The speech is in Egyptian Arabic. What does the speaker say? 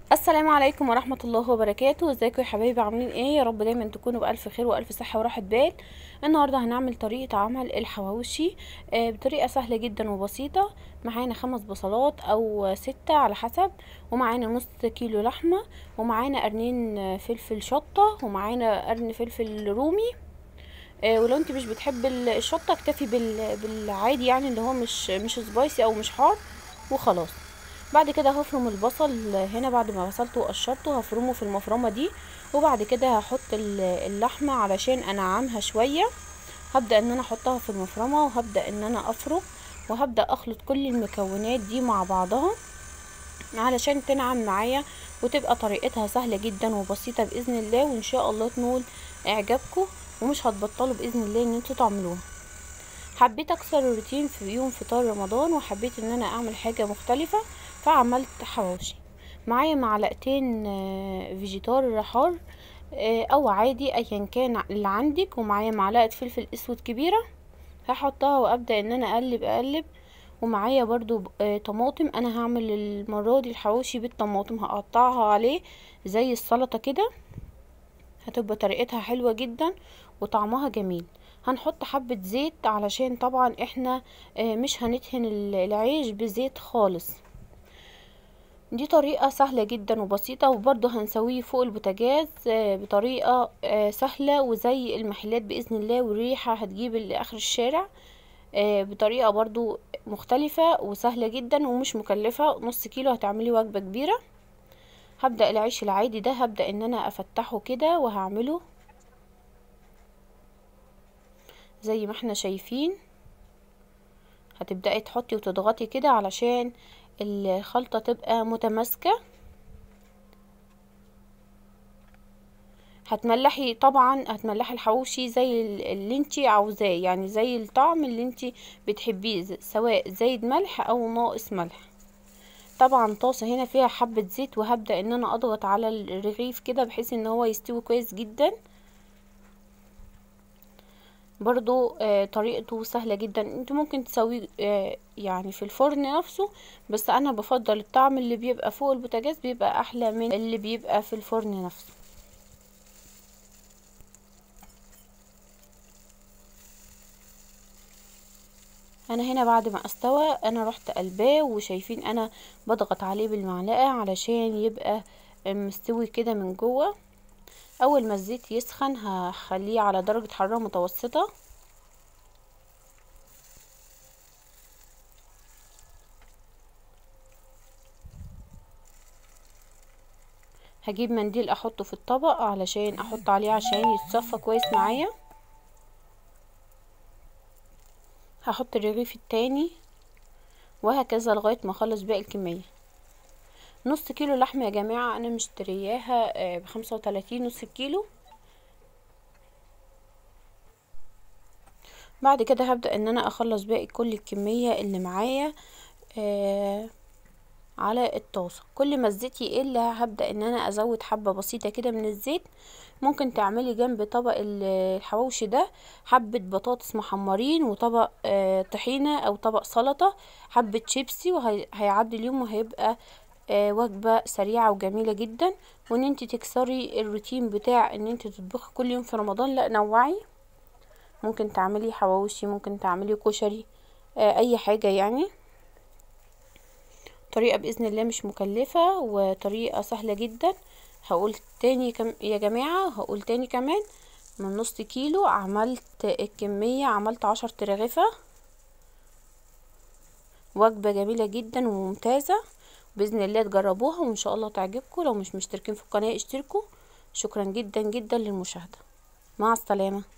السلام عليكم ورحمة الله وبركاته ازيكم يا حبايبي عاملين ايه يا رب دايما تكونوا بألف خير وألف صحة وراحة بال النهاردة هنعمل طريقة عمل الحواوشي آه بطريقة سهلة جدا وبسيطة معانا خمس بصلات او ستة على حسب ومعانا نص كيلو لحمة ومعانا قرنين فلفل شطة ومعانا قرن فلفل رومي آه ولو انت مش بتحب الشطة اكتفي بال- بالعادي يعني اللي هو مش مش سبايسي او مش حار وخلاص بعد كده هفرم البصل هنا بعد ما غسلته وقشرته هفرمه في المفرمة دي وبعد كده هحط ال- اللحمة علشان انعمها شوية هبدأ ان انا احطها في المفرمة وهبدأ ان انا افرم وهبدأ اخلط كل المكونات دي مع بعضها علشان تنعم معايا وتبقى طريقتها سهلة جدا وبسيطة بإذن الله وإن شاء الله تنول إعجابكم ومش هتبطلوا بإذن الله إن انتوا تعملوها حبيت أكسر الروتين في يوم فطار رمضان وحبيت إن أنا أعمل حاجة مختلفة فعملت حواوشي معايا معلقتين آه، فيجيتار حار آه، أو عادي أيا كان اللي عندك ومعايا معلقة فلفل أسود كبيرة هحطها وأبدأ إن أنا أقلب أقلب ومعايا برضو آه، طماطم انا هعمل المرة دي الحواوشي بالطماطم هقطعها عليه زي السلطة كده هتبقى طريقتها حلوة جدا وطعمها جميل هنحط حبة زيت علشان طبعا احنا آه، مش هندهن ال- العيش بزيت خالص دي طريقة سهلة جدا وبسيطة وبرضه هنسويه فوق البوتاجاز آه، بطريقة آه، سهلة وزي المحلات بإذن الله والريحة هتجيب لآخر الشارع آه، بطريقة برضو مختلفة وسهلة جدا ومش مكلفة نص كيلو هتعملي وجبة كبيرة هبدأ العيش العادي ده هبدأ ان انا افتحه كده وهعمله زي ما احنا شايفين هتبدأي تحطي وتضغطي كده علشان الخلطة تبقى متماسكة هتملحي طبعا هتملحي الحواوشي زي ال- اللي انتي عاوزاه يعني زي الطعم اللي انتي بتحبيه ز- سواء زايد ملح او ناقص ملح طبعا طاسة هنا فيها حبة زيت وهبدأ ان انا اضغط على الرغيف كده بحيث ان هو يستوي كويس جدا برضو آه طريقته سهلة جدا انتوا ممكن تسويه آه يعني في الفرن نفسه بس انا بفضل الطعم اللي بيبقى فوق البوتاجاز بيبقى احلى من اللي بيبقى في الفرن نفسه انا هنا بعد ما استوى انا رحت قلباه وشايفين انا بضغط عليه بالمعلقة علشان يبقى مستوي كده من جوه اول ما الزيت يسخن هخليه على درجة حرارة متوسطة هجيب منديل احطه في الطبق علشان احط عليه عشان يتصفى كويس معايا هحط الرغيف التاني وهكذا لغاية ما اخلص باقي الكمية نص كيلو لحمة يا جماعة انا مشترياها بخمسة وتلاتين نص كيلو بعد كده هبدأ ان انا اخلص باقي كل الكمية اللي معايا آه على الطاسة كل ما الزيت يقل هبدأ ان انا ازود حبة بسيطة كده من الزيت ممكن تعملي جنب طبق الحواوشي ده حبة بطاطس محمرين وطبق آه طحينة او طبق سلطة حبة شيبسي وهيعدي اليوم وهيبقى آه وجبة سريعة وجميلة جدا وان انت تكسري الروتين بتاع ان انت تطبخي كل يوم في رمضان لا نوعي ممكن تعملي حواوشي ممكن تعملي كشري آه اي حاجة يعني طريقة بإذن الله مش مكلفة وطريقة سهلة جدا هقول تاني كم يا جماعة هقول تاني كمان من نص كيلو عملت الكمية عملت عشر ترغفة وجبة جميلة جدا وممتازة بإذن الله تجربوها وإن شاء الله تعجبكم لو مش مشتركين في القناة اشتركوا شكرا جدا جدا للمشاهدة مع السلامة